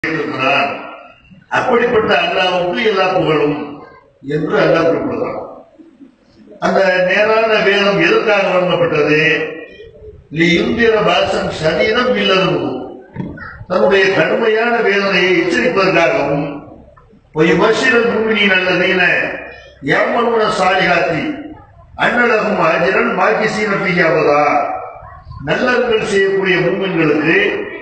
இருக்கிறான் அப்படிப்பட்ட அல்லாவுக்கு எல்லா புகழும் என்று அல்லாஹ் குறிப்பிடுகிறான் அந்த நேரான வேதம் எதற்காக வழங்கப்பட்டது நீ இந்திர பாசம் சரீரம் இல்லது தன்னுடைய கடுமையான வேதனையை எச்சரிப்பதற்காகவும் பொய்வசிரல் மூமினின் அல்லதீன எம்மனுன சாலிகாத்தி அன்னலகும் ஆஜரன் பாக்கி சீனப்பியாவதா நல்லவர்கள் செய்யக்கூடிய மூமின்களுக்கு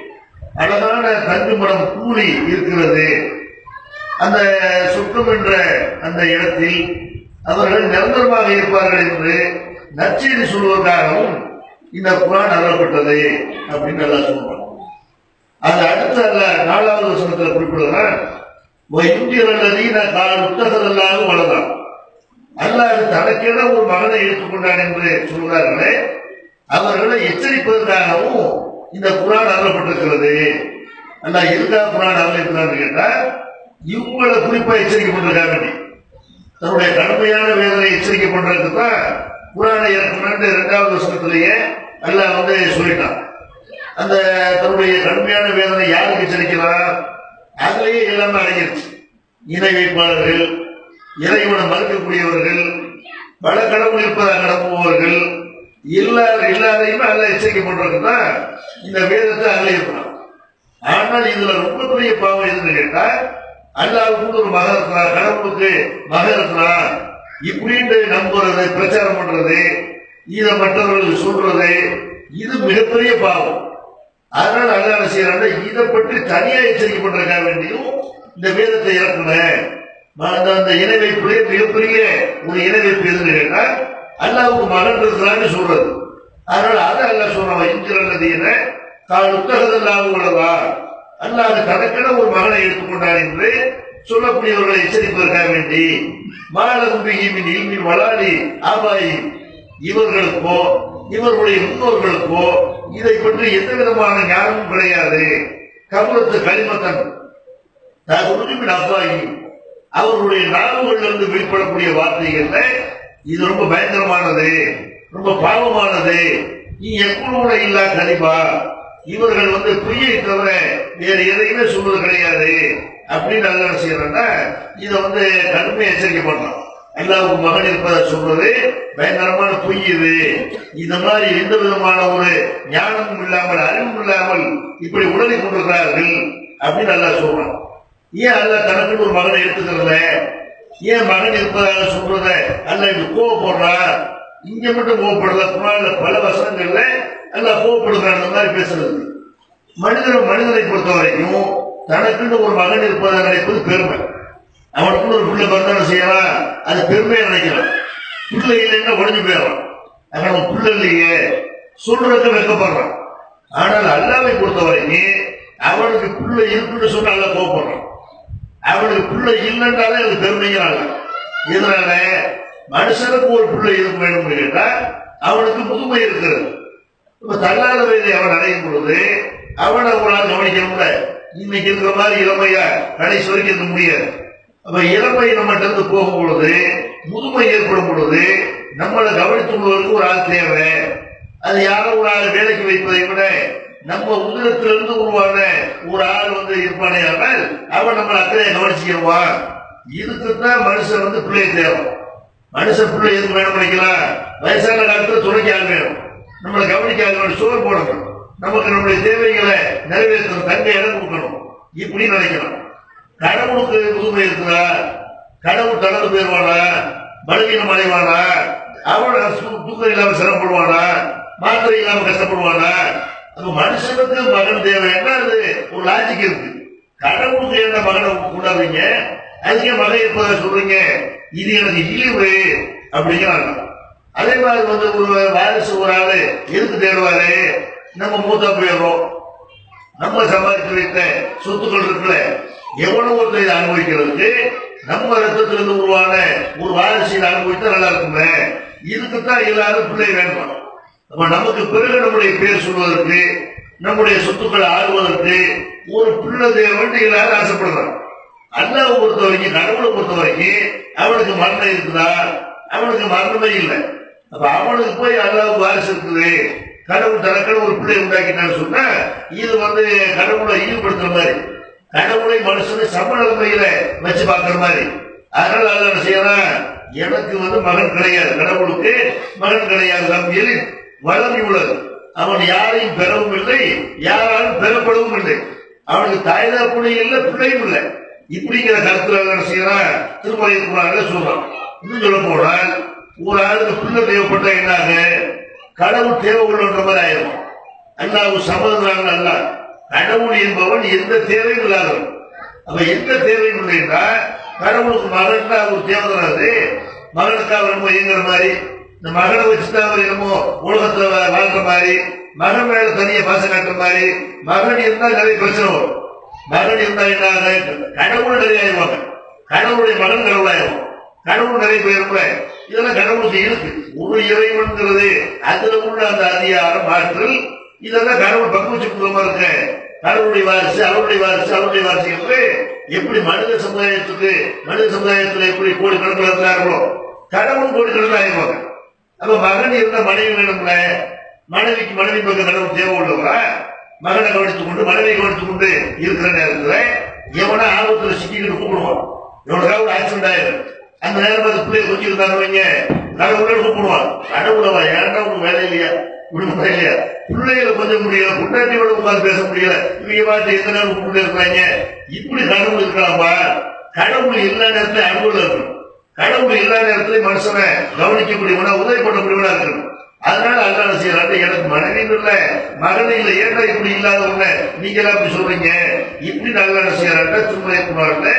அழகான தங்கு மரம் கூலி இருக்கிறது அந்த சுத்தம் என்ற அந்த இடத்தில் அவர்கள் நிரந்தரமாக இருப்பார்கள் என்று நற்செய்தி சொல்வதற்காகவும் இந்த குரான் அருளப்பட்டது அப்படின்னு எல்லாம் சொல்றாங்க அது அடுத்த அல்ல நாலாவது வசனத்தில் குறிப்பிடுகிறான் இந்தியரல்லதீன கால் உத்தகதல்லாக வளர்ந்தான் அல்லாஹ் தனக்கென ஒரு மகனை எடுத்துக்கொண்டான் என்று சொல்கிறார்களே அவர்களை எச்சரிப்பதற்காகவும் இந்த குரான் அருளப்பட்டிருக்கிறது அல்லாஹ் எதுக்காக குரான் அருளிருக்கிறான்னு கேட்டா இவங்களை குறிப்பா எச்சரிக்கை பண்றதுக்காக வேண்டி தன்னுடைய கடுமையான வேதனை எச்சரிக்கை பண்றதுக்கு தான் குரானை இறக்கணும்னு இரண்டாவது வருஷத்திலேயே அல்லாஹ் வந்து சொல்லிட்டான் அந்த தன்னுடைய கடுமையான வேதனை யாருக்கு எச்சரிக்கிறான் அதுலயே எல்லாமே அடங்கிருச்சு இணை வைப்பாளர்கள் இறைவனை மறுக்கக்கூடியவர்கள் பல கடவுள் இருப்பதாக நம்புபவர்கள் இல்லாத இல்லாதையுமே அல்ல எச்சரிக்கை பண்றதுக்கு தான் இந்த வேதத்தை அங்கே இருக்கிறான் ஆனால் இதுல ரொம்ப பெரிய பாவம் எதுன்னு கேட்டா அல்லாவுக்கு ஒரு மகன் இருக்கிறான் கடவுளுக்கு மகன் இருக்கிறான் இப்படின்ட்டு நம்புறது பிரச்சாரம் பண்றது இதை மற்றவர்களுக்கு சொல்றது இது மிகப்பெரிய பாவம் அதனால அல்லா என்ன செய்யறாங்க இதை பற்றி தனியா எச்சரிக்கை பண்றதுக்காக வேண்டியும் இந்த வேதத்தை இறக்குனேன் அந்த அந்த இணை வைப்புலேயே மிகப்பெரிய ஒரு இணை வைப்பு எதுன்னு கேட்டா அல்லாவுக்கு மகன் இருக்கிறான்னு சொல்றது அதனால அதை அல்ல சொல்றான் இன்கிறல்லது என கால் உத்தகதல்லாவும் உள்ளதா அல்லாஹ் தனக்கென ஒரு மகனை எடுத்துக்கொண்டார் என்று சொல்லக்கூடியவர்களை எச்சரிப்பதற்காக வேண்டி மாலகும்பியின் இல்மின் வளாடி ஆபாயி இவர்களுக்கோ இவர்களுடைய முன்னோர்களுக்கோ இதை பற்றி எந்த விதமான ஞானமும் கிடையாது கபலத்து களிமத்தன் உறுதிமின் அப்பாயி அவர்களுடைய நாவுகளிலிருந்து வெளிப்படக்கூடிய வார்த்தைகள்ல இது ரொம்ப பயங்கரமானது ரொம்ப பாவமானது நீ எப்பொழுது இல்லா கலிபா இவர்கள் வந்து பொய்யை தவிர வேற எதையுமே சொல்வது கிடையாது அப்படின்னு நல்ல செய்யறா இதை வந்து கடுமை எச்சரிக்கை பண்ணலாம் எல்லாருக்கும் மகன் இருப்பதை சொல்றது பயங்கரமான பொய் இது இந்த மாதிரி எந்த விதமான ஒரு ஞானமும் இல்லாமல் அறிவும் இல்லாமல் இப்படி உடலை கொண்டிருக்கிறார்கள் அப்படின்னு நல்லா சொல்றான் ஏன் அல்ல தனக்கு ஒரு மகனை எடுத்துக்கிறத ஏன் மகன் இருப்பதாக சொல்றத அல்ல இப்படி கோவப்படுறான் இங்க மட்டும் கோவப்படல குரான்ல பல வசனங்கள்ல அல்ல கோவப்படுறான் அந்த மாதிரி பேசுறது மனிதன் மனிதனை பொறுத்த வரைக்கும் தனக்குன்னு ஒரு மகன் இருப்பதாக நினைப்பது பெருமை அவனுக்குள்ள ஒரு பிள்ளை பிறந்தாலும் செய்யலாம் அது பெருமையா நினைக்கிறான் பிள்ளை இல்லைன்னா உடஞ்சு போயிடறான் அவன் பிள்ளை இல்லையே சொல்றதுக்கு வெக்கப்படுறான் ஆனால் அல்லாவை பொறுத்த வரைக்கும் அவனுக்கு பிள்ளை இருக்குன்னு சொன்னா அல்ல கோவப்படுறான் அவனுக்கு பிள்ளை இல்லைன்றாலே அது பெருமைங்கிறாங்க இதனால மனுஷனுக்கு ஒரு பிள்ளை இருக்க வேண்டும் கேட்டா அவனுக்கு முதுமை இருக்கிறது இப்ப தள்ளாத வயதை அவன் அடையும் பொழுது அவனை ஒரு ஆள் கவனிக்கணும்ல இன்னைக்கு இருக்கிற மாதிரி இளமையா கடைசி வரைக்கும் இருக்க முடியாது அப்ப இளமை நம்மகிட்ட இருந்து போகும் பொழுது முதுமை ஏற்படும் பொழுது நம்மளை கவனித்து கொள்வதற்கு ஒரு ஆள் தேவை அது யாரோ ஒரு ஆள் வேலைக்கு வைப்பதை விட நம்ம உதிரத்திலிருந்து உருவான ஒரு ஆள் வந்து இருப்பானே ஆனால் அவன் நம்மளை அக்கறையை கவனிச்சுக்கிடுவான் இதுக்குத்தான் மனுஷன் வந்து பிள்ளை தேவை மனுஷன் பிள்ளை எதுக்கு வேணும் நினைக்கலாம் வயசான காலத்துல துணைக்கு ஆள் வேணும் நம்மளை கவனிக்க ஆள் வேணும் சோறு போடணும் நமக்கு நம்முடைய தேவைகளை நிறைவேற்றணும் தங்க இடம் கொடுக்கணும் இப்படி நினைக்கலாம் கடவுளுக்கு முதுமை இருக்குதா கடவுள் தளர்ந்து போயிடுவானா பலவீனம் அடைவானா அவன தூக்கம் இல்லாம சிரமப்படுவானா மாத்திரை இல்லாம கஷ்டப்படுவானா அப்ப மனுஷனுக்கு மகன் தேவைன்னா அது ஒரு லாஜிக் இருக்கு கடவுளுக்கு என்ன மகனை கொண்டாடுறீங்க அதுக்கே மகன் இருப்பதை சொல்றீங்க இது எனக்கு இழிவு அப்படிங்கிறாங்க அதே மாதிரி வந்து ஒரு வாரிசு ஒரு ஆளு எதுக்கு தேடுவாரு நம்ம மூத்தா போயிடுறோம் நம்ம சம்பாதித்து வைத்த சொத்துக்கள் இருக்குல்ல எவ்வளவு ஒருத்தர் இதை அனுபவிக்கிறதுக்கு நம்ம ரத்தத்திலிருந்து உருவான ஒரு வாரிசு அனுபவித்தா நல்லா இருக்குமே இதுக்குத்தான் எல்லாரும் பிள்ளை வேணும் அப்ப நமக்கு பிறகு நம்முடைய பேர் சொல்வதற்கு நம்முடைய சொத்துக்களை ஆடுவதற்கு ஒரு பிள்ளை தேவன் எல்லாரும் ஆசைப்படுறாங்க அல்லாவை பொறுத்த வரைக்கும் கடவுளை பொறுத்த வரைக்கும் அவனுக்கு மரணம் இருக்குதா அவனுக்கு மரணமே இல்லை அப்ப அவனுக்கு போய் அல்லாவுக்கு வாரிசு இருக்குது கடவுள் தனக்கட ஒரு பிள்ளை உண்டாக்கிட்டான்னு சொன்னா இது வந்து கடவுளை ஈடுபடுத்துற மாதிரி கடவுளை மனுஷனை சம நிலைமையில வச்சு பார்க்கிற மாதிரி அதனால அல்ல என்ன செய்யறான் எனக்கு வந்து மகன் கிடையாது கடவுளுக்கு மகன் கிடையாது நம்பியல் வளமை உள்ளது அவன் யாரையும் பெறவும் இல்லை யாராலும் பெறப்படவும் இல்லை அவனுக்கு தாய்தா புள்ளி இல்லை பிள்ளையும் இல்லை இப்படிங்கிற கருத்துல என்ன செய்யறான் திருமலை குரான்ல சொல்றான் இன்னும் சொல்ல போனால் ஒரு ஆளுக்கு பிள்ளை தேவைப்பட்டா என்னாக கடவுள் தேவை உள்ளன்ற மாதிரி ஆயிரும் அல்லாஹ் சமதனான் அல்ல கடவுள் என்பவன் எந்த தேவையும் இல்லாதவன் அப்ப எந்த தேவையும் இல்லைன்னா கடவுளுக்கு மகன் அவர் தேவைதானது மகனுக்காக நம்ம இயங்குற மாதிரி இந்த மகனை வச்சுதான் அவர் என்னமோ உலகத்துல வா- வாழ்ற மாதிரி மகன் மேல தனியா பாசம் காட்டுற மாதிரி மகன் இருந்தா நிறைய பிரச்சனை வரும் மகன் இருந்தா என்ன கடவுள் நிறைய ஆயிடுவாங்க கடவுளுடைய மகன் கடவுளாயிரும் கடவுள் நிறைய பேருக்குள்ள இதெல்லாம் கடவுளுக்கு இருக்கு ஒரு இறைவன்கிறது அதுல உள்ள அந்த அதிகாரம் ஆற்றல் இதெல்லாம் கடவுள் பக்குவச்சு குடும்பமா இருக்கு கடவுளுடைய வாரிசு அவருடைய வாரிசு அவருடைய வாரிசு என்று எப்படி மனித சமுதாயத்துக்கு மனித சமுதாயத்துல எப்படி கோடி கணக்கில் இருந்தார்களோ கடவுள் கோடி கணக்கில் ஆயிடுவாங்க அப்ப மகன் இருந்த மனைவி வேணும்ல மனைவிக்கு மனைவி பக்கம் கடவுள் தேவை உள்ளவரா மகனை கவனித்துக் கொண்டு மனைவியை கவனித்துக் கொண்டு இருக்கிற நேரத்துல எவனா ஆபத்துல சிக்கிக்கிட்டு கூப்பிடுவான் எவனுக்காக ஒரு ஆக்சிடென்ட் ஆயிரும் அந்த நேரம் அந்த பிள்ளைய கொஞ்சம் இருந்தாங்க வைங்க கடவுளே கூப்பிடுவான் கடவுளவா ஏன்டா உனக்கு வேலை இல்லையா உனக்கு வேலை இல்லையா பிள்ளைகளை கொஞ்சம் முடியல பொண்டாட்டியோட உட்கார்ந்து பேச முடியல இவங்க பாட்டு எந்த நேரம் கூப்பிட்டு இருக்கிறாங்க இப்படி கடவுள் இருக்கலாமா கடவுள் எல்லா நேரத்திலும் அனுபவம் இருக்கணும் கடவுள் எல்லா நேரத்திலையும் மனுஷனை கவனிக்கக்கூடியவனா உதவி பண்ணக்கூடியவனா இருக்கணும் அதனால அல்லாஹ் செய்யறாரு எனக்கு மனைவியும் இல்ல மகன் இல்ல ஏன்டா இப்படி இல்லாத உடனே நீங்க எல்லாம் இப்படி சொல்றீங்க இப்படி நல்லா செய்யறாரு திருமலை குமார்ல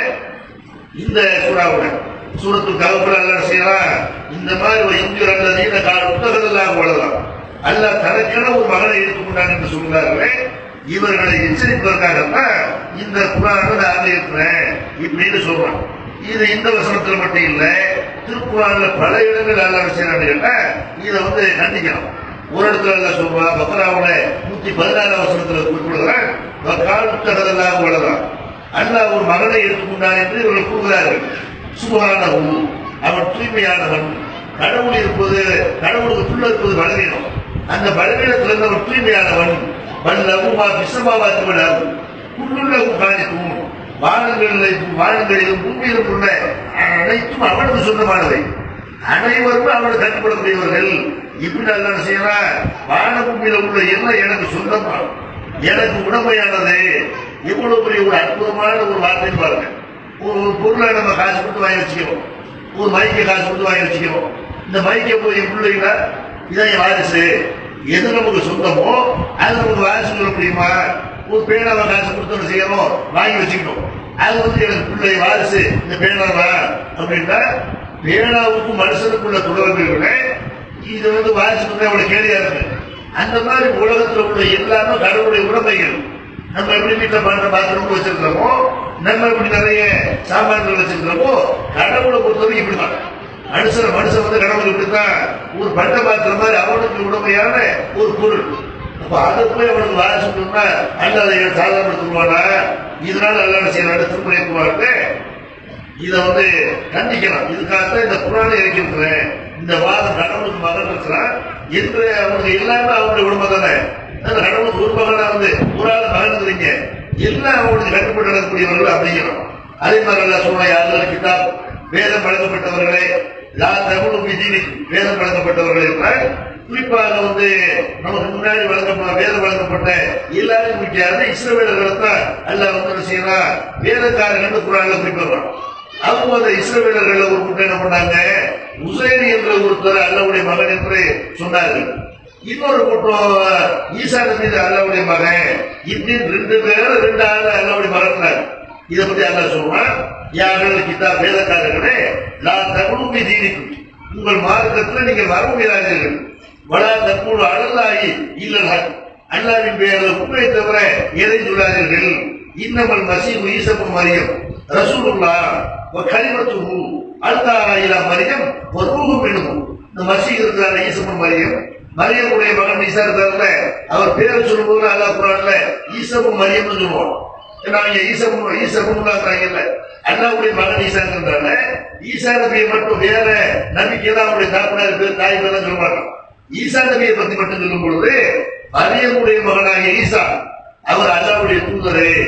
இந்த சூறாவுல சூரத்து கவப்புல எல்லாம் செய்யலாம் இந்த மாதிரி ஒரு இந்திய அல்லது கால புத்தகத்தெல்லாம் போடலாம் அல்லாஹ் தனக்கென ஒரு மகனை எடுத்துக்கொண்டாங்க என்று சொல்கிறார்களே இவர்களை எச்சரிப்பதற்காகத்தான் இந்த குரானை நான் இருக்கிறேன் இப்படின்னு சொல்றான் இது இந்த வசனத்துல மட்டும் இல்ல திருக்குறான்ல பல இடங்கள் அல்ல செய்யறாங்க இதை வந்து கண்டிக்கணும் ஒரு இடத்துல அல்ல சொல்றா பக்கராவுல நூத்தி பதினாறாம் வசனத்துல குறிப்பிடுகிறேன் கால் புத்தகத்தெல்லாம் போடலாம் அல்லாஹ் ஒரு மகனை எடுத்துக்கொண்டான் என்று இவர்கள் கூறுகிறார்கள் சுபகானவும் அவன் தூய்மையானவன் கடவுள் இருப்பது கடவுளுக்கு புள்ள இருப்பது பலவீனம் அந்த பலவீனத்திலிருந்து அவன் தூய்மையானவன் வல்லவுமா பிசமாவாத்து விடாது புல்லுள்ளவும் காணிக்கும் வானங்களில் வானங்களிலும் பூமியிலும் உள்ள அனைத்தும் அவனுக்கு சொந்தமானவை அனைவரும் அவனுக்கு கட்டுப்படக்கூடியவர்கள் இப்படி நல்லா செய்யறான் வான பூமியில உள்ள எல்லாம் எனக்கு சொந்தமானது எனக்கு உடமையானது எவ்வளவு பெரிய ஒரு அற்புதமான ஒரு வார்த்தை பாருங்க ஒரு ஒரு பொருளை நம்ம காசு கொடுத்து வாங்கி வச்சுக்கிறோம் ஒரு மைக்கை காசு கொடுத்து வாங்கி வச்சுக்கிறோம் இந்த மைக்கை போய் என் பிள்ளைங்களா இதான் என் வாரிசு எது நமக்கு சொந்தமோ அது நமக்கு வாரிசு சொல்ல முடியுமா ஒரு பேனாவை காசு கொடுத்து என்ன செய்யறோம் வாங்கி வச்சுக்கணும் அது வந்து எனக்கு பிள்ளை வாரிசு இந்த பேனாவா அப்படின்னா பேனாவுக்கும் மனுஷனுக்குள்ள தொடர்புகளை இது வந்து வாரிசுக்கு அவ்வளவு கேலியா இருக்கு அந்த மாதிரி உலகத்துல உள்ள எல்லாமே கடவுளுடைய உடமைகள் நம்ம எப்படி வீட்டில் பண்ற பாத்ரூம் வச்சிருக்கிறோமோ நம்ம இப்படி நிறைய சாமான்கள் வச்சிருக்கிறோமோ கடவுளை பொறுத்தவரைக்கும் இப்படிதான் மனுஷன் மனுஷன் வந்து கடவுள் இப்படித்தான் ஒரு பட்ட பாத்திரம் மாதிரி அவனுக்கு உடமையான ஒரு பொருள் அப்ப அதை போய் அவனுக்கு வாசிக்கணும்னா அல்ல அதை சாதாரணப்படுத்துவானா இதனால அல்ல செய்யறாரு திருப்பதி இதை வந்து கண்டிக்கலாம் இதுக்காகத்தான் இந்த குரானை இறக்கிருக்கிறேன் இந்த வாதம் கடவுளுக்கு மகன் இருக்கிறான் என்று அவனுக்கு எல்லாமே அவனுடைய குடும்பம் தானே அந்த கடவுளுக்கு ஒரு மகனா வந்து ஒரு ஆள் மகன் இருக்கிறீங்க எல்லாம் அவனுக்கு கட்டுப்பட்டு நடக்கக்கூடியவர்கள் அப்படிங்கிறோம் அதே மாதிரி எல்லாம் சொல்ல யாரும் கிட்டாப் வேதம் வழங்கப்பட்டவர்களே லா தமிழ் விதி வேதம் வழங்கப்பட்டவர்கள் என்றால் குறிப்பாக வந்து நமக்கு முன்னாடி வழங்கப்பட்ட வேதம் வழங்கப்பட்ட எல்லாரும் முக்கியம் இஸ்ரவேலர்களை தான் அல்லாஹ் வந்து என்ன செய்யறான் வேதக்காரர்கள் குரான்ல குறிப்பிடுறான் அவங்க அந்த இஸ்ரவேலர்கள் ஒரு கூட்டம் என்ன பண்ணாங்க உசைன் என்ற ஒருத்தர் அல்லாவுடைய மகன் என்று சொன்னார்கள் இன்னொரு கூட்டம் ஈசா மீது அல்லாவுடைய மகன் இப்படி ரெண்டு பேரும் ரெண்டு ஆள் அல்லாவுடைய மகன் இதை பத்தி அல்லா சொல்றான் யார்கள் கிதா வேதக்காரர்களே நான் தகுதி தீனிக்கும் உங்கள் மார்க்கத்தில் நீங்கள் வரமுடியாதீர்கள் வளா தற்போது அழலாகி இல்லல் அல்லாவின் பெயரில் உண்மை தவிர எதை சொல்லாதீர்கள் இன்னமல் மசீஹ் ஈசப்பு மரியம் ரசூலுல்லா கலிமத்துஹு அல்தா இலா மரியம் ஒரு பெண்ணும் இந்த மசீஹ் இருக்கிறார் ஈசப்பு மரியம் மரியமுடைய மகன் ஈசா இருக்கிறார்ல அவர் பேரை சொல்லும்போது அல்லாஹ் குரான்ல ஈசப்பு மரியம்னு சொல்லுவோம் நாங்க ஈசப்பு ஈசப்புங்கிறாங்கல்ல அல்லாவுடைய மகன் ஈசா இருக்கிறாங்க ஈசா நபியை மட்டும் வேற நபிக்கு தான் அவருடைய தாக்குனார் பேர் தாய் பேர் சொல்ல மாட்டோம் ஈசா நபியை பத்தி மட்டும் சொல்லும் பொழுது மரியமுடைய மகனாகிய ஈசா அவர் அல்லாவுடைய தூதரு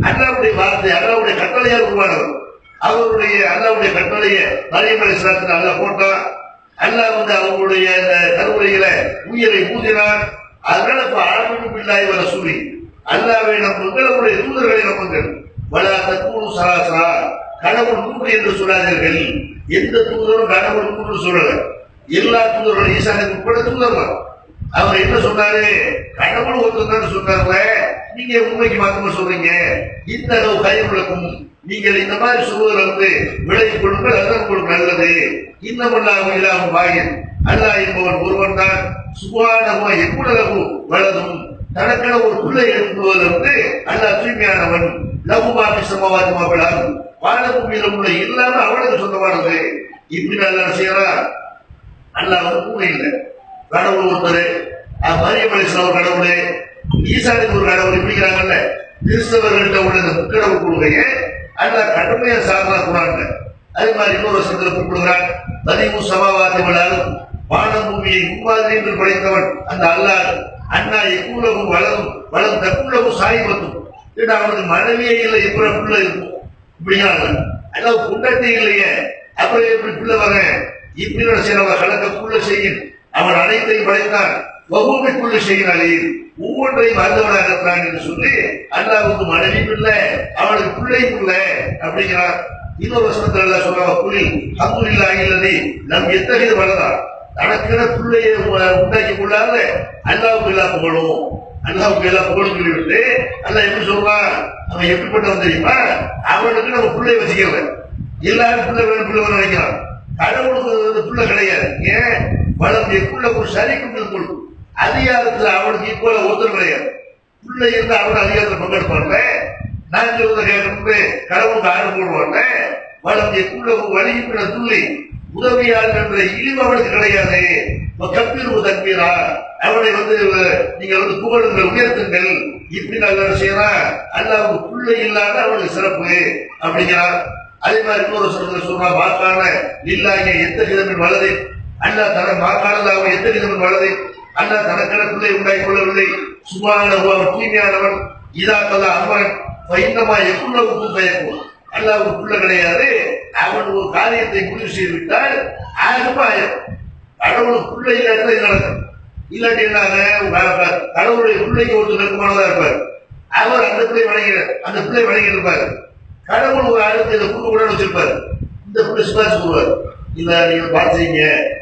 அல்லாவுடைய வார்த்தை அல்லாவுடைய கட்டளையால் உருவானவர் அவருடைய அல்லாவுடைய கட்டளையை மரியம் அலிஸ்லாத்துல அல்லா போட்டான் அல்லாஹ் வந்து அவங்களுடைய அந்த கருவுரையில உயிரை ஊதினான் அதனால இப்ப ஆரம்பிக்கும் பிள்ளாய் வர சூரி அல்லாவை நம்புங்கள் அவருடைய தூதர்களை நம்புங்கள் வலா தக்கூணு சராசரா கடவுள் நூறு என்று சொல்லாதீர்கள் எந்த தூதரும் கடவுள் நூறு சொல்லல எல்லா தூதர்களும் ஈசானுக்கு உட்பட தூதர்கள் அவர் என்ன சொன்னாரு கடவுள் ஒருத்தர் சொன்னார்ல நீங்க உண்மைக்கு மாத்தமா சொல்றீங்க இந்த அளவு கையுள்ளக்கும் நீங்கள் இந்த மாதிரி சொல்வதில் வந்து விலகிக் கொள்ளுங்கள் அதுதான் உங்களுக்கு நல்லது இன்னமல்லாம இல்லாம பாயின் அல்லாஹ் என்பவன் ஒருவன் தான் சுகானமா எவ்வளவு வலதும் தனக்கென ஒரு பிள்ளை எழுப்புவதிலிருந்து அல்லாஹ் தூய்மையானவன் லகுமாமி சமவாதமா விழாது வானபூமியில உள்ள இல்லாம அவனுக்கு சொந்தமானது இப்படி நல்லா செய்யறான் அல்லாஹ் வந்து பூனை இல்லை கடவுள் ஒருத்தர் மரியம் அலிஸ்லாம் ஒரு கடவுள் ஈசானுக்கு ஒரு கடவுள் இப்படிங்கிறாங்கல்ல கிறிஸ்தவர்கள்ட்ட உள்ள இந்த முக்கடவுள் கொள்கையை அல்லாஹ் கடுமையா சாதனா கூடாங்க அதே மாதிரி இன்னொரு வருஷத்துல குறிப்பிடுகிறான் பதிமூ சமாவாதி விழாலும் வானம் பூமியை முன்மாதிரி என்று படைத்தவன் அந்த அல்லாஹ் அண்ணா எக்கூலகும் வளரும் வளம் தக்குள்ளகும் சாய்வத்தும் ஏன்னா அவனுக்கு மனைவியே இல்லை எப்படி பிள்ளை இருக்கும் இப்படிங்கிறாங்க அல்லாஹ் குண்டத்தை இல்லையே அப்புறம் எப்படி பிள்ளை வரேன் இப்படி செய்யறவன் கலக்கக்குள்ள செய்யும் அவன் அனைத்தையும் படைத்தான் வகுமைக்குள்ள செய்கிறாளே ஒவ்வொன்றையும் அறிந்தவனாக இருக்கிறான் என்று சொல்லி அல்லாவுக்கு மனைவி பிள்ளை அவனுக்கு பிள்ளையும் இல்லை அப்படிங்கிறான் இன்னொரு வசனத்துல எல்லாம் சொல்றாங்க புலி அங்குலில்லா இல்லது நம் எத்தகைய வளதா தனக்கென பிள்ளையை உ- உண்டாக்கி கொள்ளாத அல்லாவுக்கு எல்லா புகழும் அல்லாவுக்கு எல்லா புகழும் சொல்லிவிட்டு அல்லாஹ் எப்படி சொல்றான் அவன் எப்படிப்பட்டவன் தெரியுமா அவனுக்கு நம்ம பிள்ளைய வச்சுக்கிறவன் எல்லாரும் பிள்ளை வேணும் பிள்ளை வேணும் நினைக்கிறான் கடவுளுக்கு வந்து பிள்ளை கிடையாது ஏன் வளம் எக்குள்ள ஒரு சரி கொண்டு அதிகாரத்துல அவனுக்கு ஈக்குவலா ஒருத்தர் கிடையாது பிள்ளை இருந்தா அவன் அதிகாரத்துல பங்கெடுப்பான்ல நான் சொல்றத கேட்கணும்னு கடவுளுக்கு ஆர்டர் போடுவான்ல வளம் எக்குள்ள ஒரு வழியின் துள்ளி உதவியாளர் என்ற இழிவு அவனுக்கு கிடையாது கம்பீர் தம்பீரா அவனை வந்து நீங்க வந்து புகழுங்கள் உயர்த்துங்கள் இப்படி நல்ல செய்யறான் அல்லாவுக்கு பிள்ளை இல்லாத அவனுக்கு சிறப்பு அப்படிங்கிறான் அதே மாதிரி இன்னொரு சொல்றது சொல்றா வாக்கான இல்லாங்க எத்த விதமின் வலது அண்ணா தன வாக்கானதாக எத்த விதமின் வலது அண்ணா தனக்கென பிள்ளை உண்டாகி கொள்ளவில்லை சுமாரான அவன் தூய்மையானவன் இதாக்கதா அமரன் இன்னமா எக்குள்ளவுக்கு பயக்கும் அல்லாவுக்கு பிள்ளை கிடையாது அவன் ஒரு காரியத்தை முடிவு செய்து விட்டால் ஆயிரம் ஆயிரம் கடவுளுக்கு பிள்ளை இல்லாட்டி இது நடக்கும் இல்லாட்டி என்னாங்க க- கடவுளுடைய பிள்ளைக்கு ஒருத்தர் நெருக்கமானதா இருப்பார் அவர் அந்த பிள்ளை வணங்கி அந்த பிள்ளை வணங்கி இருப்பார் கடவுள் ஒரு ஆளுக்கு இதை குடும்ப கூட வச்சிருப்பாரு இந்த பிள்ளை சிபாரிசு சொல்லுவார் இல்ல நீங்க பார்த்தீங்க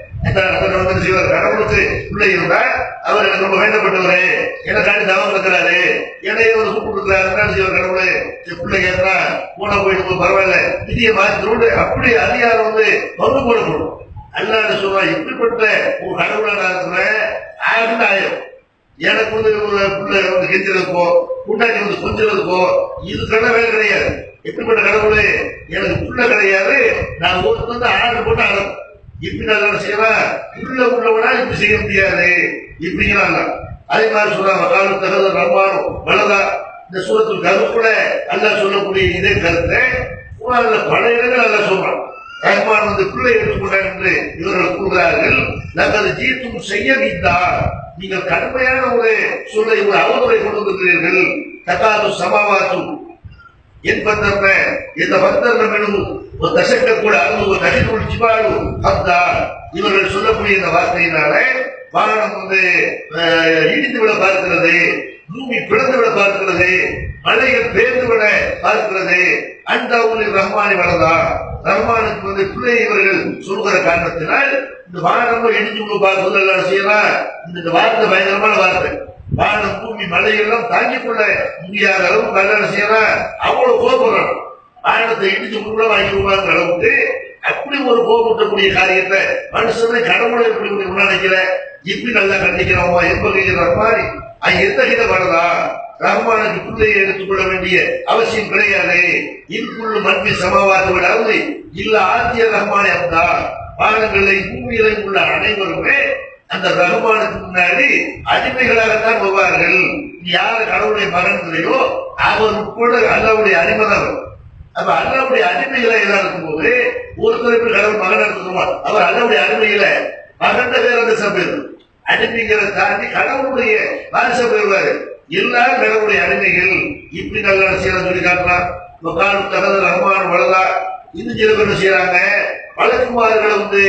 வந்து செய்வார் கடவுளுக்கு பிள்ளை இருந்தா அவர் எனக்கு ரொம்ப வேண்டப்பட்டவரு எனக்காண்டி தவம் இருக்கிறாரு என்னைய ஒரு கூப்பிட்டு இருக்கிறாரு என்ன செய்வார் கடவுளு இந்த பிள்ளை கேட்டா போன போயிட்டு பரவாயில்ல விதியை மாத்திரோடு அப்படி அதிகாரம் வந்து பங்கு போடப்படும் அல்லாத சொல்றா இப்படிப்பட்ட ஒரு கடவுளை நான் இருக்கிறேன் ஆயிரம் ஆயிரம் எனக்கு வந்து ஒரு பிள்ளை வந்து கெஞ்சிறதுக்கோ முன்னாடி வந்து கொஞ்சிறதுக்கோ இதுக்கெல்லாம் வேலை கிடையாது எப்படிப்பட்ட கடவுளே எனக்கு புள்ள கிடையாது நான் ஒருத்தர் வந்து ஆர்டர் போட்டு ஆடும் இப்படி நான் என்ன செய்வேன் உள்ள உள்ளவனா இப்படி செய்ய முடியாது இப்படிங்கிறாங்க அதே மாதிரி சொல்றாங்க காலம் தகவல் ரம்மானும் வலதா இந்த சூரத்தில் கருப்புல அல்லாஹ் சொல்லக்கூடிய இதே கருத்தை குரான்ல பல இடங்கள் அல்லாஹ் சொல்றான் ரஹ்மான் வந்து பிள்ளை எடுத்துக்கொண்டார் என்று இவர்கள் கூறுகிறார்கள் நாங்கள் ஜீத்தும் செய்ய வீட்டா நீங்கள் கடுமையான ஒரு சொல்லை ஒரு அவமுறை கொண்டு வந்திருக்கிறீர்கள் தகாது சமாவாத்தும் என் பந்தர்ன இந்த பந்தர்ன மெனு ஒரு தசக்க கூட அருள் ஒரு தகினுள் ஜிபாலு ஹப்தா இவர்கள் சொல்லக்கூடிய இந்த வார்த்தையினால வானம் வந்து அஹ், இடிந்து விட பார்க்கிறது பூமி பிளந்து விட பார்க்கிறது மலைகள் பேர்ந்து விட பார்க்கிறது அந்த ஊரில் ரஹ்மானி வளதா ரஹ்மானுக்கு வந்து பிள்ளை இவர்கள் சொல்கிற காரணத்தினால் இந்த வானமும் இடிஞ்சு விட பார்ப்பது எல்லாம் செய்யலாம் இந்த இந்த வார்த்தை பயங்கரமான வார்த்தை வானம் பூமி மலையெல்லாம் தாங்கிக் கொள்ள முடியாத அளவுக்கு கல்யாணம் செய்யறான் அவ்வளவு கோபுரம் வானத்தை இடிச்சு உள்ள வாங்கிடுவாங்க அளவுக்கு அப்படி ஒரு கோபூட்டக்கூடிய காரியத்தை மனுஷனை கடவுளை எப்படி இப்படி நினைக்கிற இப்படி நல்லா கண்டிக்கிறோமா என்பதுங்கிற மாதிரி அது எத்தகைய வரதா ரஹ்மானுக்கு பிள்ளையை எடுத்துக்கொள்ள வேண்டிய அவசியம் கிடையாது இதுக்குள்ள மண்பி சமவாத விடாது இல்ல ஆத்திய ரஹ்மானே இருந்தா வானங்களை பூமியிலே உள்ள அனைவருமே அந்த ரஹ்மானுக்கு முன்னாடி அடிமைகளாகத்தான் வருவார்கள் யார் கடவுளுடைய மகன்களையோ அவர் உட்பட அல்லாவுடைய அடிமைதான் அப்ப அல்லாவுடைய அடிமைகளை எல்லாம் இருக்கும்போது ஒருத்தர் இப்படி கடவுள் மகன் எடுத்துக்குவார் அவர் அல்லாவுடைய அடிமையில மகன் வேற அந்த பேர் அடிமைகளை தாண்டி கடவுளுடைய வாரிசம் பெறுவாரு எல்லாரும் கடவுளுடைய அடிமைகள் இப்படி நல்ல செய்யலாம் சொல்லி காட்டலாம் இப்ப காலம் தகத ரஹ்மான் வளதா இன்னும் சில பேர் என்ன செய்யறாங்க வழக்குமார்களை வந்து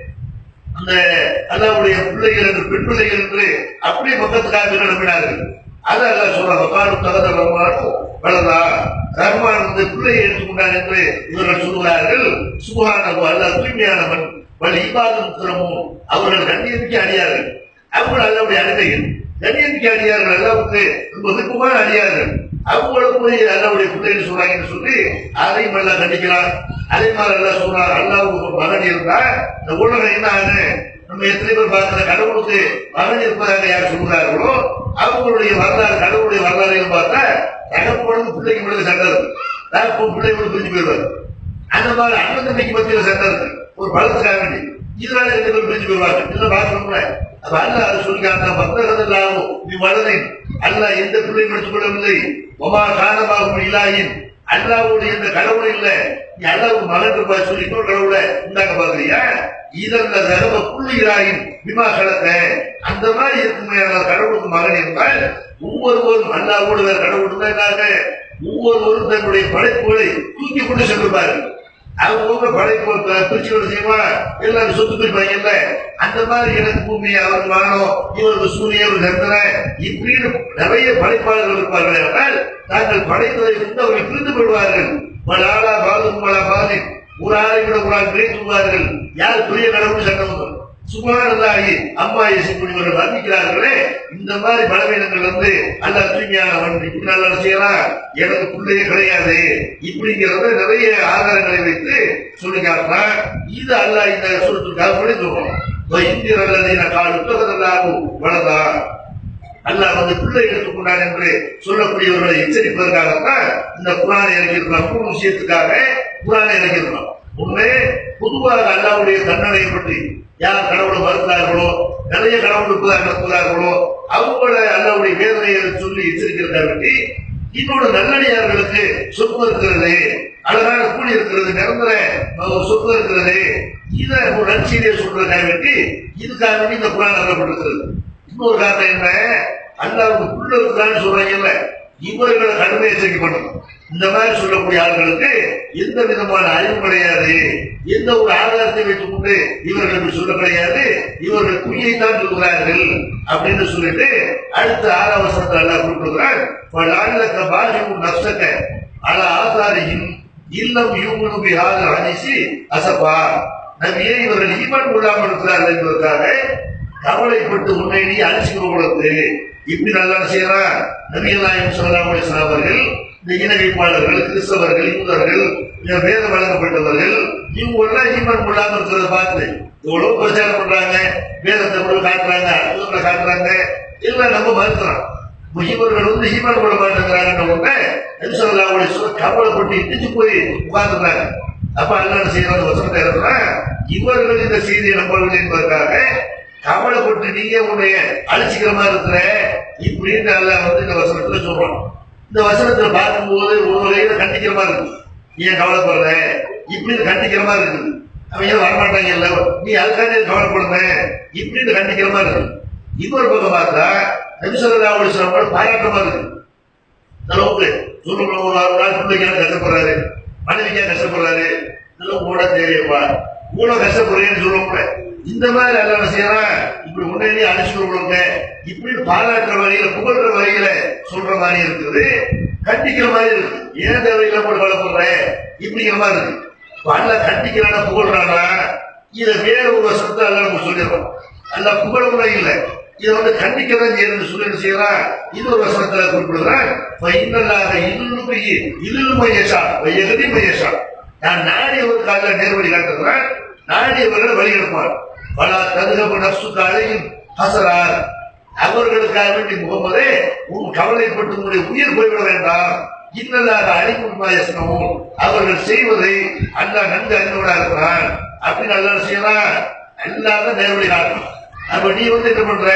அந்த அல்லாவுடைய பிள்ளைகள் என்று பெண் பிள்ளைகள் என்று அப்படியே பக்கத்துக்காக கிளம்பினார்கள் அது அல்ல சொல்றாங்க காலம் தகத ரஹ்மான் வளதா ரஹ்மான் வந்து பிள்ளையை எடுத்துக்கொண்டார் என்று இவர்கள் சொல்கிறார்கள் சுகானகு அல்ல தூய்மையானவன் வழி இபாதம் திறமும் அவர்கள் கண்ணியமிக்க அடியார்கள் அவர்கள் அல்லாவுடைய அடிமைகள் கண்ணியமிக்க அடியார்கள் அல்லாவுக்கு ரொம்ப விருப்பமான அடியார்கள் அவங்களும் போய் அல்லாவுடைய பிள்ளைகள் சொல்றாங்கன்னு சொல்லி அதையும் எல்லாம் கண்டிக்கலாம் அதே மாதிரி எல்லாம் சொல்றாங்க அல்லாவுக்கு மகன் இருந்தா இந்த உலகம் என்ன ஆகுது நம்ம எத்தனை பேர் பார்க்கிற கடவுளுக்கு மகன் இருப்பதாக யார் சொல்கிறார்களோ அவங்களுடைய வரலாறு கடவுளுடைய வரலாறையும் பார்த்தா தகப்பனும் பிள்ளைக்கு மட்டும் சண்டை இருக்கு தகப்பன் பிள்ளைகளும் பிரிஞ்சு போயிடுவார் அந்த மாதிரி அண்ணன் தம்பிக்கு மத்தியில சண்டை இருக்கு ஒரு பழத்துக்காக வேண்டி இதனால ரெண்டு பேரும் பிரிஞ்சு போயிடுவாங்க இதெல்லாம் பார்க்கணும்ல அப்ப அல்ல அது சொல்லிக்காங்க மத்தகதல்லாகும் நீ வளரை அல்ல எந்த பிள்ளையும் எடுத்துக் கொள்ளவில்லை ஒமா காரணமாகும் இல்லாயின் அல்லாவோடு எந்த கடவுள் இல்ல நீ அல்லாவுக்கு மகன் இருப்பா சொல்லி இன்னொரு கடவுளை உண்டாக்க பாக்குறியா இதன் தகவ புள்ளிகளாயின் விமா கலத்த அந்த மாதிரி இருக்குமையான கடவுளுக்கு மகன் இருந்தால் ஒவ்வொருவரும் அல்லாவோடு வேற கடவுள் இருந்தாங்க ஒவ்வொருவரும் தன்னுடைய படைப்புகளை தூக்கி கொண்டு சென்றிருப்பார்கள் அவங்க படைப்பு பிரிச்சு ஒரு செய்வா எல்லாரும் சொத்து பிரிப்பாங்கல்ல அந்த மாதிரி எனக்கு பூமி அவருக்கு வானம் இவருக்கு சூரியன் இவருக்கு சந்திரன் இப்படின்னு நிறைய படைப்பாளர்கள் இருப்பார்கள் ஆனால் தாங்கள் படைத்ததை வந்து அவர்கள் பிரிந்து கொள்வார்கள் மலாலா பாது மலா பாதி ஒரு ஆளை விட ஒரு ஆள் பிரித்துவார்கள் யார் பெரிய கடவுள் சட்டம் சுமாரதாகி அம்மா இசைக்குடிவர்கள் வர்ணிக்கிறார்களே இந்த மாதிரி பலவீனங்கள் வந்து அல்ல தூய்மையானவன் இப்படி நல்லா செய்யலாம் எனக்கு பிள்ளையே கிடையாது இப்படிங்கிறத நிறைய ஆதாரங்களை வைத்து சொல்லி காட்டுறான் இது அல்ல இந்த சுருத்துக்காக சொல்லி சொல்றோம் இந்தியர் அல்லது கால் உத்தகதல்லாகும் வளதா அல்லாஹ் வந்து பிள்ளை எடுத்துக்கொண்டான் என்று சொல்லக்கூடியவர்களை எச்சரிப்பதற்காகத்தான் இந்த குரானை இறக்கியிருக்கிறோம் மூணு விஷயத்துக்காக குரானை இறக்கியிருக்கிறோம் ஒண்ணு பொதுவாக அல்லாவுடைய தண்டனையை பற்றி யார் கடவுளை மறுத்தார்களோ நிறைய கடவுள் இருப்பதாக நடத்துகிறார்களோ அவங்கள அல்லாவுடைய வேதனையை சொல்லி எச்சரிக்கிறதா வேண்டி இன்னொரு நல்லடியார்களுக்கு சொத்து இருக்கிறது அழகான கூலி இருக்கிறது நிரந்தர அஹ், சொத்து இருக்கிறது இதை ஒரு நற்செய்தியை சொல்றதுக்காக வேண்டி இதுக்காக வேண்டி இந்த குரான் அறப்பட்டிருக்கிறது இன்னொரு காரணம் என்ன அல்லாவுக்கு புள்ள இருக்கிறான்னு சொல்றாங்கல்ல இவர்களை கடுமை எச்சரிக்கை பண்ணணும் இந்த மாதிரி சொல்லக்கூடிய ஆளுங்களுக்கு எந்த விதமான அறிவு கிடையாது எந்த ஒரு ஆதாரத்தை வைத்துக் கொண்டு இவர்கள் இப்படி சொல்ல கிடையாது இவர்கள் குறியைத்தான் சொல்கிறார்கள் அப்படின்னு சொல்லிட்டு அடுத்த ஆறாம் வருஷத்தை எல்லாம் குறிப்பிடுகிறார் பல்லாயிரக்க பாஜிக்கும் நஷ்டக்க அல ஆசாரியின் இல்லம் இவங்களும் பிஹாத அனிசி அசப்பா நபியே இவர்கள் ஈமான் கொள்ளாமல் இருக்கிறார்கள் என்பதற்காக கவலைப்பட்டு உன்னை நீ அழிச்சுக்கிற கொடுத்து இப்படி நல்லா செய்யறான் நபிகளாயம் சொல்லலாம் அவர்கள் இந்த இன வைப்பாளர்கள் கிறிஸ்தவர்கள் யூதர்கள் இந்த வேதம் வழங்கப்பட்டவர்கள் இவங்க எல்லாம் ஈமான் கொள்ளாம இருக்கிறத பார்த்து எவ்வளவு பிரச்சாரம் பண்றாங்க வேதத்தை கூட காட்டுறாங்க அற்புதங்களை காட்டுறாங்க எல்லாம் நம்ம மறுக்கிறோம் இப்ப இவர்கள் வந்து ஈமான் கொள்ள மாட்டேங்கிறாங்கன்ற உடனே நபிசல்லாவுடைய சொல்ல கவலைப்பட்டு இடிச்சு போய் உட்கார்ந்துறாங்க அப்ப என்ன செய்யறது வசனத்தை இருந்தா இவர்கள் இந்த செய்தியை நம்பவில்லை என்பதற்காக கவலைப்பட்டு நீங்க உன்னைய அழிச்சுக்கிற மாதிரி இருக்கிற இப்படின்னு எல்லாம் வந்து இந்த வசனத்துல சொல்றோம் இந்த வசனத்துல பார்க்கும்போது ஒரு வகையில கண்டிக்கிற மாதிரி இருக்கு நீ ஏன் கவலைப்படுற இப்படின்னு கண்டிக்கிற மாதிரி இருக்குது அவன் ஏன் வரமாட்டாங்க இல்ல நீ அதுக்காக கவலைப்படுற இப்படின்னு கண்டிக்கிற மாதிரி இருக்கு இன்னொரு பக்கம் பார்த்தா நபிசல்லாவுடைய சொல்ல பாராட்டமா இருக்கு இந்த அளவுக்கு சொல்லுங்க ஒரு ஆறு நாள் பிள்ளைக்கு கஷ்டப்படுறாரு மனைவிக்கா கஷ்டப்படுறாரு இதெல்லாம் கூட தேவையப்பா இவ்வளவு கஷ்டப்படுறேன்னு சொல்லக்கூட இந்த மாதிரி எல்லாம் செய்யறான் இப்படி உடனே அழிச்சு கொடுங்க இப்படி பாராட்டுற வகையில புகழ்ற வகையில சொல்ற மாதிரி இருக்குது கண்டிக்கிற மாதிரி இருக்கு ஏன் தேவையில்லை போட்டு கவலைப்படுற இப்படிங்கிற மாதிரி இருக்கு அல்ல கண்டிக்கிறானா புகழ்றானா இதை வேற ஒரு வருஷத்தை அல்ல நம்ம சொல்லிடுறோம் அல்ல புகழ இல்லை இதை வந்து கண்டிக்கதான் செய்யணும்னு சொல்லி என்ன செய்யறான் இது ஒரு வசனத்துல குறிப்பிடுறான் இன்னல்லாக இல்லுமை இல்லுமை யசா எகதி மையசா நான் நாடியவர் காலில் நேர்வழி காட்டுறேன் நாடியவர்களை வழி எடுப்பார் பல தகுதபு நப்சுக்கு அழையும் ஹசரார் அவர்களுக்காக வேண்டி முகமதே உன் கவலைப்பட்டு உங்களுடைய உயிர் போய்விட வேண்டாம் இன்னதாக அழிமுன்மாயசனமும் அவர்கள் செய்வதை அல்லா நன்கு அறிந்தவனா இருக்கிறான் அப்படின்னு அல்லா செய்யலாம் அல்லாத நேர்வழி காட்டணும் அப்ப நீ வந்து என்ன பண்ற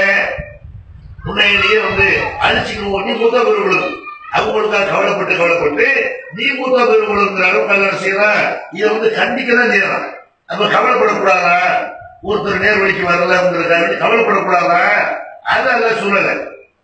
உன்னையிலேயே வந்து அழிச்சுக்கணும் நீ மூத்த பெருவர்களுக்கு அவங்களுக்காக கவலைப்பட்டு கவலைப்பட்டு நீ மூத்த பெருவர்களுங்கிற அளவுக்கு கல்யாணம் செய்யலாம் இதை வந்து கண்டிக்க தான் செய்யலாம் அப்ப கவலைப்படக்கூடாதா ஒருத்தர் நேர்வழிக்கு வரலங்கிறதுக்காக வேண்டி கவலைப்படக்கூடாதா அதெல்லாம் சொல்லல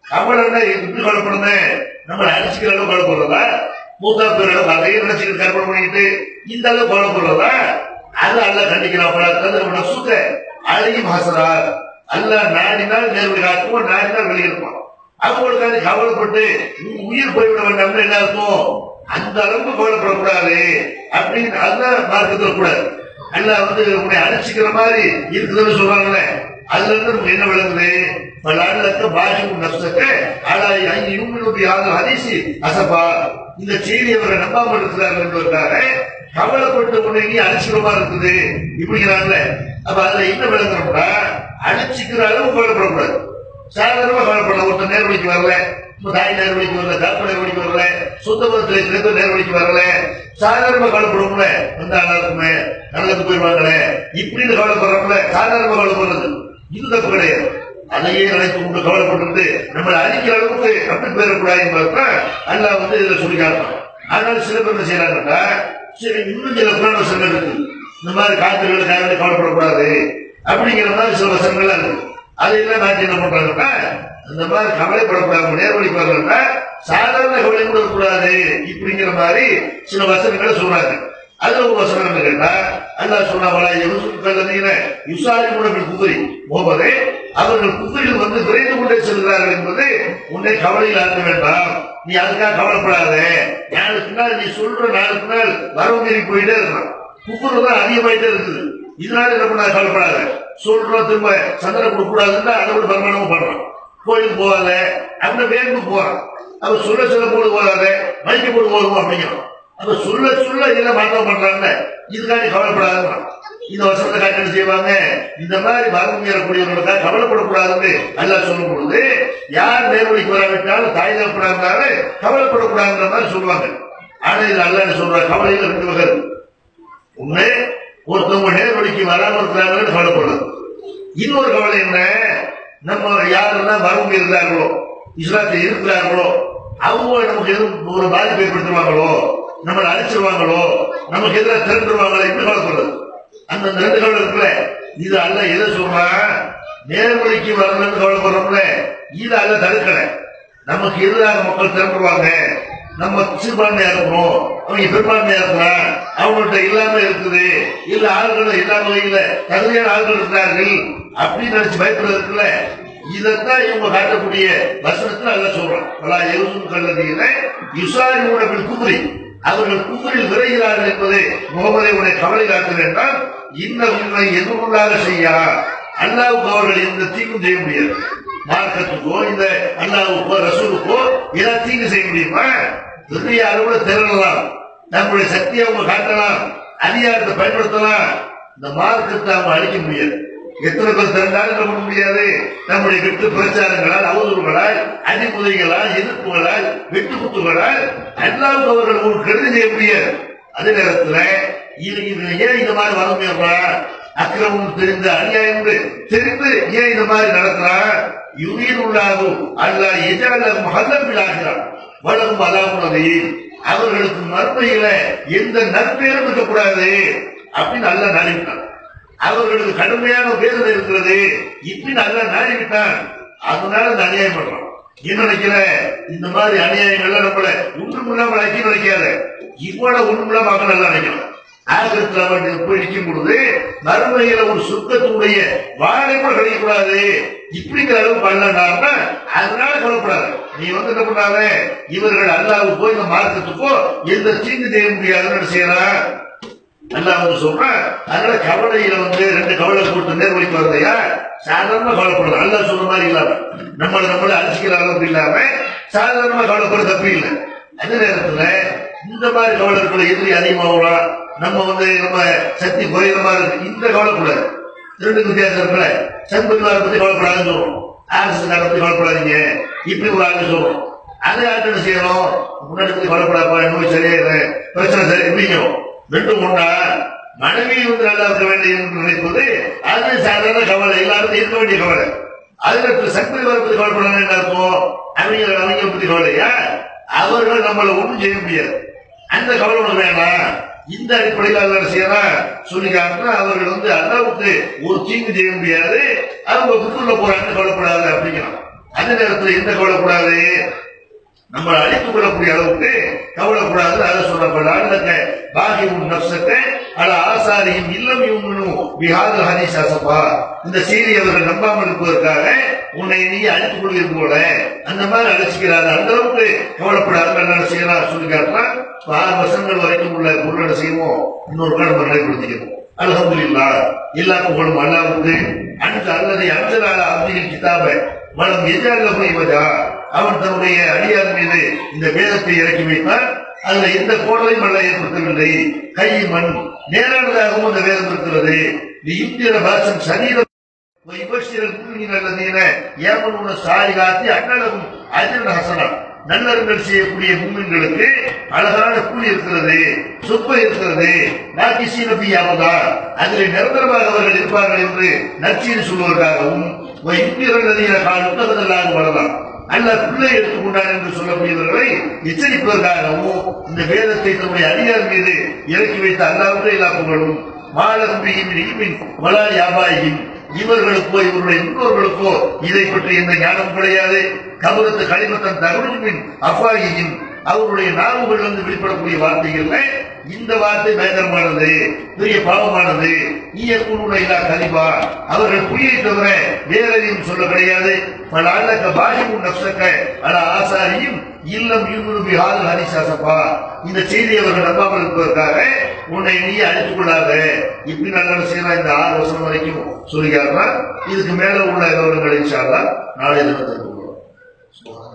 கவலைன்னா எப்படி கவலைப்படணும் நம்மளை அடிச்சுக்கிற அளவு கவலைப்படுறதா மூத்தா பேர் அளவு அதையும் நினைச்சுக்கிட்டு கற்பனை பண்ணிக்கிட்டு இந்த அளவு கவலைப்படுறதா அது அல்ல கண்டிக்கிறான் சுத்த அழகியும் ஹசரா அல்ல நாடினால் நேர்வழி காட்டுவோம் நாடினால் வெளியிருப்பான் அவங்களுக்காக கவலைப்பட்டு உன் உயிர் போய்விட வேண்டாம்னு என்ன அர்த்தம் அந்த அளவுக்கு கவலைப்படக்கூடாது அப்படின்னு அதுதான் மார்க்கத்தில் கூடாது அல்ல வந்து உன்னை அடிச்சுக்கிற மாதிரி இருக்குதுன்னு சொல்றாங்களே அதுல இருந்து நமக்கு என்ன விளங்குது பல்லாண்டுக்கு பாஷும் நஷ்டத்தை ஆளாய் ஐந்து யூமினுடைய ஆறு அதிசி அசப்பா இந்த செய்தி அவரை நம்பாம இருக்கிறார்கள் என்பதற்காக கவலைப்பட்டு உன்னை நீ அடிச்சுக்கிறமா இருக்குது இப்படிங்கிறாங்கல்ல அப்ப அதுல என்ன விளங்குறோம்னா அடிச்சுக்கிற அளவு கவலைப்படக்கூடாது சாதாரணமா கவலைப்படலாம் ஒருத்தர் நேர்வழிக்கு வரல உங்க தாய் நேர்வழிக்கு வரல தப்பு நேர்வழிக்கு வரல சொந்த பந்தத்துல இருக்கிற நேர்வழிக்கு வரல சாதாரணமா கவலைப்படுவோம்ல வந்த ஆளா இருக்குமே நல்லது போயிடுவாங்களே இப்படின்னு கவலைப்படுறோம்ல சாதாரணமா கவலைப்படுறது இது தப்பு கிடையாது அதையே நினைத்து கொண்டு கவலைப்பட்டு நம்மளை அழிக்கிற அளவுக்கு அப்படி போயிடக்கூடாது என்பதான் அல்லாஹ் வந்து இதுல சொல்லி காட்டணும் அதனால சில பேர் என்ன செய்யறாங்கன்னா சரி இன்னும் சில புராண வசனங்கள் இருக்கு இந்த மாதிரி காத்துகளுக்காக கவலைப்படக்கூடாது அப்படிங்கிற மாதிரி சில வசனங்கள்லாம் இருக்கு அதையெல்லாம் மாற்றி என்ன பண்றாங்கன்னா இந்த மாதிரி கவலைப்படக்கூடாது நேர்வழி பாருங்கன்னா சாதாரண கவலை கூட இருக்கக்கூடாது இப்படிங்கிற மாதிரி சில வசனங்களை சொல்றாங்க அதுல ஒரு வசனம் என்ன கேட்டா அல்லாஹ் சொன்னாங்களா எவசுக்கல்லதீன யுசாரி மூலங்கள் குதிரை போவதே அவர்கள் குதிரையில் வந்து விரைந்து கொண்டே செல்கிறார்கள் என்பது உன்னை கவலையில் ஆக்க வேண்டாம் நீ அதுக்காக கவலைப்படாத நாளுக்கு நாள் நீ சொல்ற நாளுக்கு நாள் வரவு மீறி போயிட்டே இருக்கலாம் குப்புறு தான் அதிகமாயிட்டே இருக்குது இதனால என்ன பண்ண கவலைப்படாத சொல்றோம் திரும்ப சந்தனம் கொடுக்க கூடாதுன்னா அதை விட வருமானமும் பண்றோம் கோயிலுக்கு போகாத அப்படின்னு வேணுக்கு போறான் அவ சொல்ல சொல்ல போடு போகாத மைக்கு போடு போதும் அப்படிங்கிறோம் அப்ப சொல்ல சொல்ல இதெல்லாம் மாற்றம் பண்றாங்க இதுக்காக நீ கவலைப்படாதுங்கிறான் இந்த வருஷத்தை காட்டு செய்வாங்க இந்த மாதிரி வரவு மீறக்கூடியவர்களுக்காக கவலைப்படக்கூடாதுன்னு அல்லாஹ் சொல்லும் பொழுது யார் நேர்வழிக்கு வராவிட்டாலும் தாய் தரப்படாதாலும் கவலைப்படக்கூடாதுன்ற மாதிரி சொல்லுவாங்க ஆனா இது அல்லாஹ் சொல்ற கவலையில ரெண்டு வகை இருக்கு. ஒண்ணு ஒருத்தவங்க நேர்வழிக்கு வராம இருக்கிறாங்கன்னு கவலைப்படுறது இன்னொரு கவலை என்ன நம்ம யாரெல்லாம் வரவு இருந்தார்களோ இஸ்லாத்தில் இருக்கிறார்களோ அவங்க நமக்கு எதுவும் ஒரு பாதிப்பு ஏற்படுத்துவாங்களோ நம்மளை அழிச்சிருவாங்களோ நமக்கு எதிராக திரண்டுருவாங்களோ இப்படி கவலைப்படுறது அந்த அந்த ரெண்டு கவலை இருக்குல்ல இது அல்ல எதை சொல்றான் நேர்வழிக்கு வரணும்னு கவலைப்படுறோம்ல இது அல்ல தடுக்கல நமக்கு எதிராக மக்கள் திரண்டுருவாங்க நம்ம சிறுபான்மையா இருக்கிறோம் அவங்க பெரும்பான்மையா இருக்கிறான் அவங்கள்ட்ட இல்லாம இருக்குது இல்ல ஆள்கள் இல்லாம இல்ல தகுதியான ஆள்கள் இருக்கிறார்கள் அப்படின்னு நினைச்சு பயப்படுறது இருக்குல்ல இதைத்தான் இவங்க காட்டக்கூடிய வசனத்துல அல்ல சொல்றான் பலா யோசும் கல்லதியில யுசாரி உணவில் குதிரை அவர்கள் குதிரில் விரைகிறார்கள் என்பதை முகமதை உடைய கவலை காக்க வேண்டாம் இந்த உண்மை எதிர்கொள்ளாத செய்யா அல்லாவுக்கு அவர்கள் எந்த தீங்கும் செய்ய முடியாது மார்க்கத்துக்கோ இந்த அல்லாவுக்கோ ரசூலுக்கோ ஏதாவது தீங்கு செய்ய முடியுமா பெரிய அளவுல திரளலாம் நம்முடைய சக்தியை அவங்க காட்டலாம் அதிகாரத்தை பயன்படுத்தலாம் இந்த மார்க்கத்தை அவங்க அழிக்க முடியாது எத்தனை பேர் திரண்டாலும் பண்ண முடியாது நம்முடைய வெட்டு பிரச்சாரங்களால் அவதூறுகளால் அடிமுதைகளால் எதிர்ப்புகளால் வெட்டு குத்துகளால் அல்லாவுக்கு அவர்கள் ஒரு கருதி செய்ய முடியாது அதே நேரத்துல இது இது ஏன் இந்த மாதிரி வர முடியாதா அக்கிரமம் தெரிந்த அநியாயம் தெரிந்து ஏன் இந்த மாதிரி நடக்கிறான் யுவீர் உள்ளாகும் அல்ல எஜால மகல்லம்பில் ஆகிறான் வளரும் அலாமுலகையில் அவர்களுக்கு மறுமையில எந்த நற்பெயரும் இருக்கக்கூடாது அப்படின்னு அல்ல நாடிவிட்டான் அவர்களுக்கு கடுமையான வேதனை இருக்கிறது இப்படி நல்லா நாடிவிட்டான் அதனால இந்த அநியாயம் பண்றான் என்ன நினைக்கிற இந்த மாதிரி அநியாயங்கள்லாம் நம்மள ஒன்றும் இல்லாம ஆக்கி நினைக்காத இவ்வளவு ஒன்றும் இல்லாம ஆக்க நல்லா நினைக்கணும் ஆகத்தில் அவன் போய் நிற்கும் பொழுது மறுமையில ஒரு சுத்தத்துடைய வாழை கூட கிடைக்கக்கூடாது இப்படிங்கிற அளவு பண்ணலாம்னா அதனால கவலைப்படாத நீ வந்து என்ன பண்ணாத இவர்கள் அல்லாவுக்கோ இந்த மார்க்கத்துக்கோ எந்த தீங்கு செய்ய முடியாதுன்னு செய்யலாம் அல்லாஹ் வந்து சொல்றான் அதனால கவலையில வந்து ரெண்டு கவலை போட்டு நேர்வழிக்கு வரலையா சாதாரணமா கவலைப்படுறது அல்லாஹ் சொல்ற மாதிரி இல்லாம நம்மளை நம்மளை அழிச்சிக்கிற அளவுக்கு இல்லாம சாதாரணமா கவலைப்படுறது தப்பு இல்லை அதே நேரத்துல இந்த மாதிரி கவலை இருக்கிற எதிரி அதிகமாகலாம் நம்ம வந்து நம்ம சக்தி குறையிற மாதிரி இருக்கு இந்த கவலைக்கூடாது ரெண்டுக்கு வித்தியாசம் இருக்குல்ல சண்பரிவாரை பத்தி கவலைப்படாதுன்னு சொல்றோம் ஆர்எஸ்எஸ் பத்தி கவலைப்படாதீங்க இப்படி ஒரு ஆளு சொல்றோம் அதை யார்கிட்ட என்ன செய்யணும் முன்னாடி பத்தி கவலைப்படாப்பா நோய் சரியாயிரு பிரச்சனை சரி எப்படிங்கிறோம் ரெண்டும் ஒண்ணா மனைவி வந்து நல்லா இருக்க வேண்டும் என்று நினைப்பது அது சாதாரண கவலை எல்லாருக்கும் இருக்க வேண்டிய கவலை அதுல சக்தி பத்தி கவலைப்படணும் என்ன அர்த்தம் அவங்க அவங்க பத்தி கவலையா அவர்கள் நம்மளை ஒண்ணும் செய்ய முடியாது அந்த கவலை உனக்கு வேணாம் இந்த அடிப்படையில் அல்ல என்ன செய்யலாம் சொல்லி காட்டினா அவர்கள் வந்து அல்லாவுக்கு ஒரு தீங்கு செய்ய முடியாது அவங்க குப்புல போறாங்க கவலைப்படாது அப்படிங்கிறான் அந்த நேரத்தில் என்ன கவலைப்படாது நம்மளை அழித்துக் கொள்ளக்கூடிய அளவுக்கு கவலைப்படாது அதை சொல்லப்படாது பாகி உன் நப்சத்தை அல ஆசாரியும் இல்லம் இவனும் பிஹாதல் ஹதீஸ் அசப்பா இந்த செய்தி அவர்கள் நம்பாமல் இருப்பதற்காக உன்னை நீ அழித்துக் கொள்வீர் போல அந்த மாதிரி அழைச்சிக்கிறாரு அந்த அளவுக்கு கவலைப்படாது என்ன செய்யலாம் சொல்லி காட்டினா இப்ப ஆறு வருஷங்கள் வரைக்கும் உள்ள பொருளை செய்வோம் இன்னொரு காலம் நம்ம நிலைப்படுத்திக்கிறோம் அல்ஹம்துலில்லா எல்லா புகழும் அல்லாவுக்கு அன்று அல்லது அஞ்சலால அப்திகள் கிதாபை மனம் எஜால போய்வதா அவன் தன்னுடைய அடியார் மீது இந்த வேதத்தை இறக்கி வைத்தார் அதுல எந்த கோடலையும் அல்ல ஏற்படுத்தவில்லை கை மண் நேரானதாகவும் அந்த வேதம் இருக்கிறது நீ இந்திர பாசம் சரீரம் ويبشر المؤمنين الذين يعملون الصالحات أن لهم أجرا حسنا நல்லறங்கள் செய்யக்கூடிய மூமின்களுக்கு அழகான கூலி இருக்கிறது சொப்ப இருக்கிறது பாக்கி சீனபியாவதா அதில் நிரந்தரமாக அவர்கள் இருப்பார்கள் என்று நற்செய்தி சொல்வதற்காகவும் இந்திரநதியில கால் உத்தகதல்லாக வரலாம் அல்ல பிள்ளை எடுத்துக்கொண்டார் என்று சொல்லக்கூடியவர்களை எச்சரிப்பதற்காகவும் இந்த வேதத்தை தன்னுடைய அடியார் மீது இறக்கி வைத்த அல்லாவுடைய எல்லா புகழும் மாலகம்பியின் ஈமின் வலால் யாபாயின் இவர்களுக்கோ இவருடைய முன்னோர்களுக்கோ இதை பற்றி எந்த ஞானம் கிடையாது கபரத்து களிமத்தன் தகவலின் அப்பாயின் அவருடைய நாவுகள் வந்து வெளிப்படக்கூடிய வார்த்தைகள்ல இந்த வார்த்தை பயங்கரமானது பெரிய பாவமானது நீய குழுலைலா கலிபா அவர்கள் பொய்யை தவிர வேற எதையும் சொல்ல கிடையாது பல அல்லக்க பாதிப்பு நப்சக்க அல ஆசாரியும் இல்லம் யூனுபி ஹால் ஹரிசாசப்பா இந்த செய்தி அவர்கள் நம்பாமல் இருப்பதற்காக உன்னை நீ அழைத்துக் கொள்ளாத இப்படி நல்ல செய்யலாம் இந்த ஆறு வருஷம் வரைக்கும் சொல்லிக்காருன்னா இதுக்கு மேல உள்ள விவரங்கள் இன்ஷா அல்லாஹ் நாளை தினத்தில் கொள்வோம்